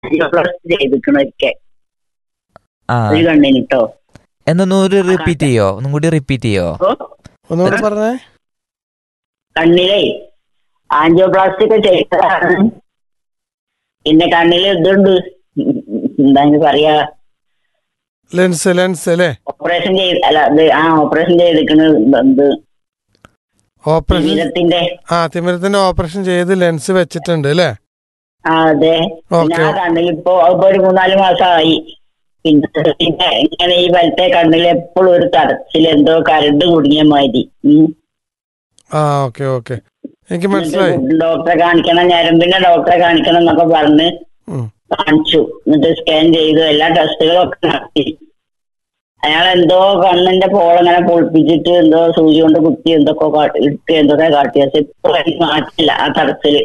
ചെയ്തിക്കണ ഒരിക്കൽ ആ ഒരു കണ്ണിന് കേട്ടോ എന്നൊന്നൂര് റിപ്പീറ്റ് ചെയ്യോ ഒന്നും കൂടി റിപ്പീറ്റ് ചെയ്യോ അപ്പൊ ഒന്നുകൂടി പറഞ്ഞേ കണ്ണിലേ ആൻജിയോപ്ലാസ്റ്റി ഒക്കെ ചെയ്തതാണ് പിന്നെ കണ്ണില് ഇതുണ്ട് എന്താണ് പറയാ ലെൻസ് ലെൻസ് അല്ലേ ഓപ്പറേഷൻ ചെയ്ത് അല്ല ഇത് ആ ഓപ്പറേഷൻ ചെയ്തിക്കണ ഇത് ഓപ്പറേഷൻ ശരീരത്തിന്റെ ആ തിമിരത്തിന്റെ ഓപ്പറേഷൻ ചെയ്ത് ലെൻസ് വെച്ചിട്ടുണ്ട് അല്ലേ ആ അതെ പിന്നെ ഓക്കെ ആ കണ്ണിൽ ഇപ്പൊ ഇപ്പൊ ഒരു മൂന്നാല് മാസമായി പിന്നെ പിന്നെ ഇങ്ങനെ ഈ വലത്തെ കണ്ണിൽ എപ്പോഴും ഒരു തടച്ചിൽ എന്തോ കരണ്ട് കുടുങ്ങിയ മാതിരി ഉം. ആ ഓക്കെ ഓക്കെ എനിക്ക് മനസ്സിലായി എന്നിട്ട് ഡോക്ടറെ കാണിക്കണം ഞരമ്പിന്റെ ഡോക്ടറെ കാണിക്കണം എന്നൊക്കെ പറഞ്ഞ് ഉം. കാണിച്ചു എന്നിട്ട് സ്കാൻ ചെയ്തു എല്ലാ ടെസ്റ്റുകളും ഒക്കെ നടത്തി അയാൾ എന്തോ കണ്ണിന്റെ പോളങ്ങനെ പൊളിപ്പിച്ചിട്ട് എന്തോ സൂചി കൊണ്ട് കുത്തി എന്തൊക്കെ കാട്ടി ഇട്ട് എന്തൊക്കെ കാട്ടി പക്ഷെ ഇപ്പൊ എനിക്ക് മാറ്റില്ല ആ തടത്തില്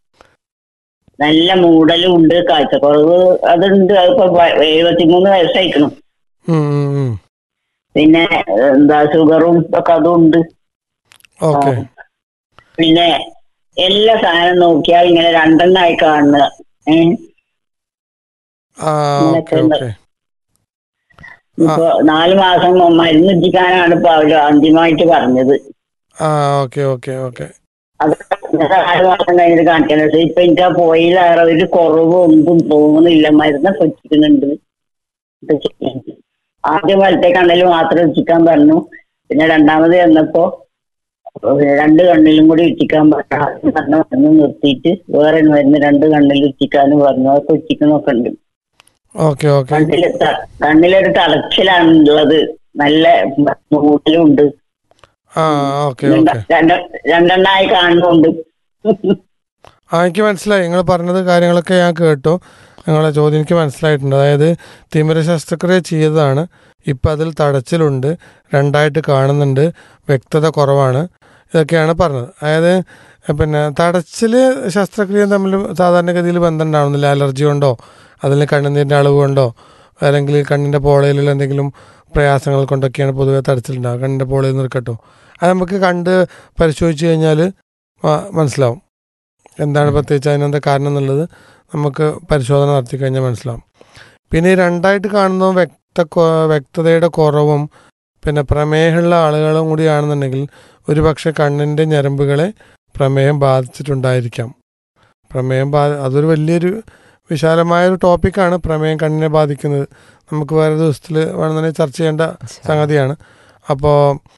നല്ല മൂടലും ഉണ്ട് കാഴ്ചക്കുറവ് അതുണ്ട് അതിപ്പോ വ- എഴുപത്തിമൂന്ന് വയസ്സായിക്കണം ഉം, ഉം, ഉം. പിന്നെ എന്താ ഷുഗറും ഒക്കെ അതും ഉണ്ട് ഓക്കെ പിന്നെ എല്ലാ സാധനം നോക്കിയാൽ ഇങ്ങനെ രണ്ടെണ്ണായി കാണുക ഏഹ് ആ ഓക്കെ ഓക്കെ ഇപ്പൊ നാല് മാസം മരുന്ന് എത്തിക്കാനാണ് ഇപ്പൊ അവര് അന്തിമമായിട്ട് പറഞ്ഞത് ആ ഓക്കെ ഓക്കെ ഓക്കെ അത് നാല് മാസം കഴിഞ്ഞിട്ട് കാണിക്കാൻ പക്ഷെ ഇപ്പൊ എനിക്ക് ആ പോയിലേറെ ഒരു കുറവ് ഒന്നും തോന്നുന്നില്ല മരുന്ന് വെച്ചിരിക്കുന്നുണ്ട് ഇത് ചെയ്യാൻ. ആദ്യം വലത്തെ കണ്ണിൽ മാത്രം വെച്ചിക്കാൻ പറഞ്ഞു പിന്നെ രണ്ടാമത് ചെന്നപ്പോ രണ്ട് കണ്ണിലും കൂടി ഇറ്റിക്കാൻ പറഞ്ഞു പറഞ്ഞു മരുന്ന് നിർത്തിയിട്ട് വേറെ മരുന്ന് രണ്ട് കണ്ണിൽ ഇറ്റിക്കാനും പറഞ്ഞു അതൊക്കെ ഇറ്റിക്കണമൊക്കെ ഉണ്ട് ഓക്കെ ഓക്കെ കണ്ണില് ത- കണ്ണിലൊരു തളച്ചിലാണ് ഉള്ളത് നല്ല മൂട്ടിലും ഉണ്ട് ആ ഓക്കെ ഓക്കെ രണ്ടെണ്ണായി കാണുന്നുണ്ട് ആ എനിക്ക് മനസ്സിലായി നിങ്ങൾ പറഞ്ഞത് കാര്യങ്ങളൊക്കെ ഞാൻ കേട്ടു നിങ്ങളെ ചോദ്യം എനിക്ക് മനസ്സിലായിട്ടുണ്ട് അതായത് തിമിര ശസ്ത്രക്രിയ ചെയ്തതാണ് ഇപ്പം അതിൽ തടച്ചിലുണ്ട് രണ്ടായിട്ട് കാണുന്നുണ്ട് വ്യക്തത കുറവാണ് ഇതൊക്കെയാണ് പറഞ്ഞത് അതായത് പിന്നെ തടച്ചിൽ ശസ്ത്രക്രിയ തമ്മിൽ സാധാരണഗതിയിൽ ബന്ധം ഉണ്ടാവുന്നില്ല അലർജി കൊണ്ടോ അതിൽ കണ്ണുനീരിൻ്റെ അളവ് കൊണ്ടോ അല്ലെങ്കിൽ കണ്ണിൻ്റെ പോളയിലുള്ള എന്തെങ്കിലും പ്രയാസങ്ങൾ കൊണ്ടൊക്കെയാണ് പൊതുവെ തടച്ചിലുണ്ടാവുക കണ്ണിൻ്റെ പോളയിൽ നിൽക്കട്ടോ അത് നമുക്ക് കണ്ട് പരിശോധിച്ച് കഴിഞ്ഞാൽ മനസ്സിലാവും എന്താണ് പ്രത്യേകിച്ച് അതിനെന്താ കാരണം എന്നുള്ളത് നമുക്ക് പരിശോധന നടത്തി കഴിഞ്ഞാൽ മനസ്സിലാവും പിന്നെ ഈ രണ്ടായിട്ട് കാണുന്നതും വ്യക്ത കൊ- വ്യക്തതയുടെ കുറവും പിന്നെ പ്രമേഹമുള്ള ആളുകളും കൂടിയാണെന്നുണ്ടെങ്കിൽ ഒരുപക്ഷെ കണ്ണിൻ്റെ ഞരമ്പുകളെ പ്രമേഹം ബാധിച്ചിട്ടുണ്ടായിരിക്കാം പ്രമേഹം ബാ അതൊരു വലിയൊരു വിശാലമായ ഒരു ടോപ്പിക്കാണ് പ്രമേഹം കണ്ണിനെ ബാധിക്കുന്നത് നമുക്ക് വേറെ ദിവസത്തിൽ വേണമെന്നുണ്ടെങ്കിൽ ചർച്ച ചെയ്യേണ്ട സംഗതിയാണ് അപ്പോൾ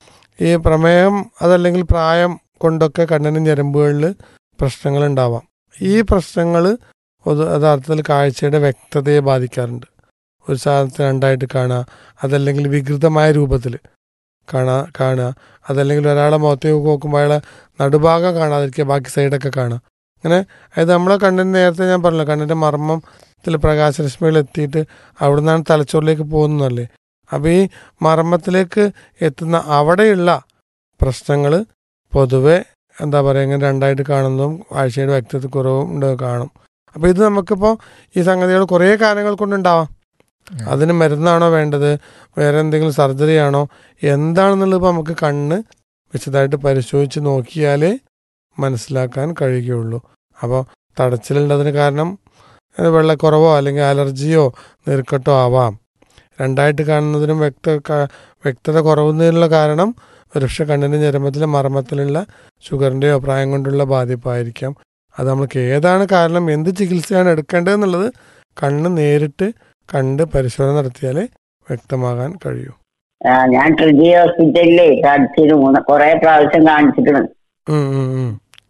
ഈ പ്രമേഹം അതല്ലെങ്കിൽ പ്രായം കൊണ്ടൊക്കെ കണ്ണിന് ഞരമ്പുകളിൽ പ്രശ്നങ്ങൾ ഉണ്ടാവാം ഈ പ്രശ്നങ്ങൾ പൊതു യഥാർത്ഥത്തിൽ കാഴ്ചയുടെ വ്യക്തതയെ ബാധിക്കാറുണ്ട് ഒരു സാധനത്തെ രണ്ടായിട്ട് കാണുക അതല്ലെങ്കിൽ വികൃതമായ രൂപത്തിൽ കാണാ കാണുക അതല്ലെങ്കിൽ ഒരാളെ മുഖത്തേക്ക് നോക്കുമ്പോൾ അയാളെ നടുഭാഗം കാണാതിരിക്കുക ബാക്കി സൈഡൊക്കെ കാണുക അങ്ങനെ അതായത് നമ്മളെ കണ്ണിന് നേരത്തെ ഞാൻ പറഞ്ഞല്ലോ കണ്ണിൻ്റെ മർമ്മത്തിൽ പ്രകാശരശ്മികൾ എത്തിയിട്ട് അവിടെ നിന്നാണ് തലച്ചോറിലേക്ക് പോകുന്നതല്ലേ അപ്പോൾ ഈ മർമ്മത്തിലേക്ക് എത്തുന്ന അവിടെയുള്ള പ്രശ്നങ്ങൾ പൊതുവെ എന്താ പറയുക ഇങ്ങനെ രണ്ടായിട്ട് കാണുന്നതും ആഴ്ചയുടെ വ്യക്തിത്വ കുറവും ഉണ്ട് കാണും അപ്പോൾ ഇത് നമുക്കിപ്പോൾ ഈ സംഗതികൾ കുറേ കാരണങ്ങൾ കൊണ്ടുണ്ടാവാം അതിന് മരുന്നാണോ വേണ്ടത് വേറെ എന്തെങ്കിലും സർജറി ആണോ എന്താണെന്നുള്ളത് ഇപ്പോൾ നമുക്ക് കണ്ണ് വിശദമായിട്ട് പരിശോധിച്ച് നോക്കിയാലേ മനസ്സിലാക്കാൻ കഴിയുകയുള്ളൂ അപ്പോൾ തടച്ചിലുണ്ടതിന് കാരണം അത് വെള്ളക്കുറവോ അല്ലെങ്കിൽ അലർജിയോ നീർക്കെട്ടോ ആവാം രണ്ടായിട്ട് കാണുന്നതിനും വ്യക്ത ക- വ്യക്തത കുറവുന്നതിനുള്ള കാരണം ഒരുപക്ഷെ കണ്ണിൻ്റെ ഞരമ്പത്തിലെ മർമ്മത്തിലുള്ള ഷുഗറിൻ്റെയോ പ്രായം കൊണ്ടുള്ള ബാധിപ്പായിരിക്കാം അത് നമ്മൾക്ക് ഏതാണ് കാരണം എന്ത് ചികിത്സയാണ് എടുക്കേണ്ടതെന്നുള്ളത് കണ്ണ് നേരിട്ട് കണ്ട് പരിശോധന നടത്തിയാലേ വ്യക്തമാകാൻ കഴിയൂ ആ, ഞാൻ ട്രിജി ഹോസ്പിറ്റലിലേ കാണിച്ചിട്ട് മൂന്ന് കൊറേ പ്രാവശ്യം കാണിച്ചിട്ടുണ്ട് ഉം, ഉം, ഉം.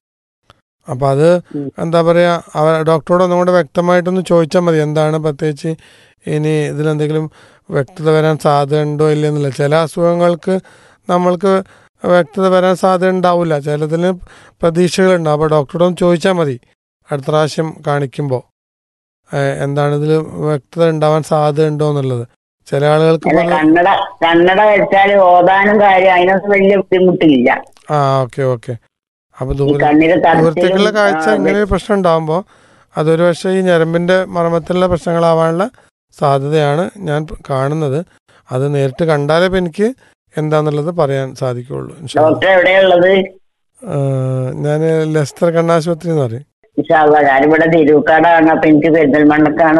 അപ്പൊ അത് ഉം. എന്താ പറയാ അവർ ഡോക്ടറോട് ഒന്നും കൂടെ വ്യക്തമായിട്ടൊന്ന് ചോദിച്ചാൽ മതി എന്താണ് പ്രത്യേകിച്ച് ഇനി ഇതിലെന്തെങ്കിലും വ്യക്തത വരാൻ സാധ്യത ഉണ്ടോ ഇല്ലെന്നില്ല ചില അസുഖങ്ങൾക്ക് നമ്മൾക്ക് വ്യക്തത വരാൻ സാധ്യത ഉണ്ടാവില്ല ചിലതിന് പ്രതീക്ഷകളുണ്ടാവും അപ്പോൾ ഡോക്ടറോട് ഒന്ന് ചോദിച്ചാൽ മതി അടുത്ത പ്രാവശ്യം കാണിക്കുമ്പോൾ എന്താണ് ഇതിൽ വ്യക്തത ഉണ്ടാവാൻ സാധ്യത ഉണ്ടോ എന്നുള്ളത് ചില ആളുകൾക്ക് അല്ല ഇപ്പൊ അത് കന്നഡ കന്നഡ വെച്ചാൽ ഓതാനും കാര്യം അതിനൊന്നും വലിയ ബുദ്ധിമുട്ടില്ല ആ ഓക്കെ ഓക്കെ അപ്പൊ ഈ ദൂര കണ്ണിന് ദൂരത്തേക്കുള്ള കാഴ്ച തടസ്സവും ഇങ്ങനെ ഒരു പ്രശ്നം ഉണ്ടാകുമ്പോൾ അതൊരു പക്ഷേ ഈ ഞരമ്പിന്റെ മർമ്മത്തിലുള്ള പ്രശ്നങ്ങളാവാനുള്ള സാധ്യതയാണ് ഞാൻ കാണുന്നത് അത് നേരിട്ട് കണ്ടാലേ ഇപ്പം എനിക്ക് എന്താന്നുള്ളത് പറയാൻ സാധിക്കുള്ളൂ ഇൻഷാ അല്ലാ. ഡോക്ടർ എവിടെയുള്ളത് ആ, ഞാൻ ലെസ്റ്റർ കണ്ണാശുപത്രി എന്ന് പറയും ഇൻഷാ അള്ളാ ഞാനിവിടെ തിരൂക്കാടാണ് അപ്പൊ എനിക്ക് പെരിന്തൽമണ്ണക്കാണ്